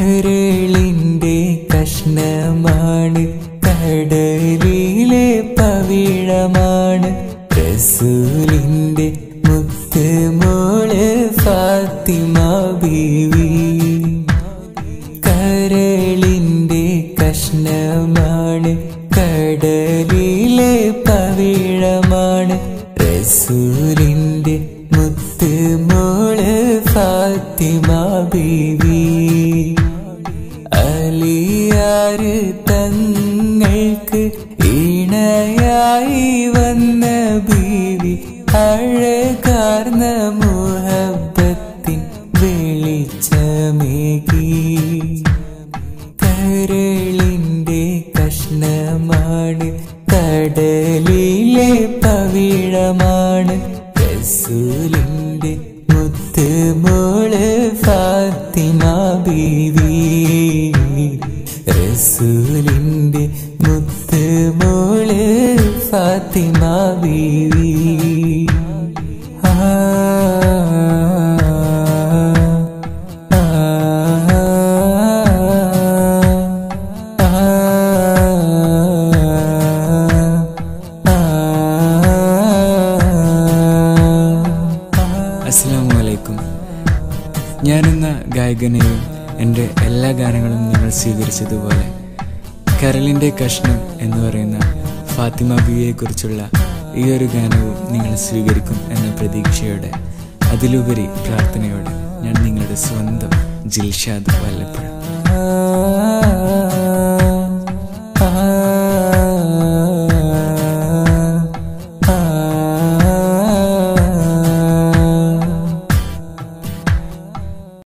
കരളിൻ്റെ കഷ്ണമാണ് കടലിലെ പവിഴമാണ് റസൂലിൻ്റെ മുത്ത് മോള് ഫാത്തിമ ബീവി കരളിൻ്റെ കഷ്ണമാണ് കടലിലെ പവിഴമാണ് റസൂലിൻ്റെ മുത്ത് മോള് ഫാത്തിമ ബീവി അലിയാറ് തങ്ങൾക്ക് ഇണയായി വന്ന ബീവി അഴകാർന്ന മുഹബത്തിൻ വെളിച്ചമേകി കരളിൻ്റെ കഷ്ണമാണ് കടലിലെ പവിഴമാണ് റസൂലിൻ്റെ മുത്ത് മോള് ഫാത്തിമ ബീവി റസൂലിൻ്റെ മുത്ത് മോള് ഫാത്തിമ ബീവി ആ ആ അസ്സാം വലൈക്കും ഞാനെന്ന ഗായകനെയും എൻ്റെ എല്ലാ ഗാനങ്ങളും നിങ്ങൾ സ്വീകരിച്ചതുപോലെ കരളിൻ്റെ കഷ്ണം എന്ന് പറയുന്ന ഫാത്തിമ ബിയെക്കുറിച്ചുള്ള ഈ ഒരു ഗാനവും നിങ്ങൾ സ്വീകരിക്കും എന്ന പ്രതീക്ഷയോടെ അതിലുപരി പ്രാർത്ഥനയോടെ ഞാൻ നിങ്ങളുടെ സ്വന്തം ജിൽഷാദ് വല്ലപ്പുഴ ആ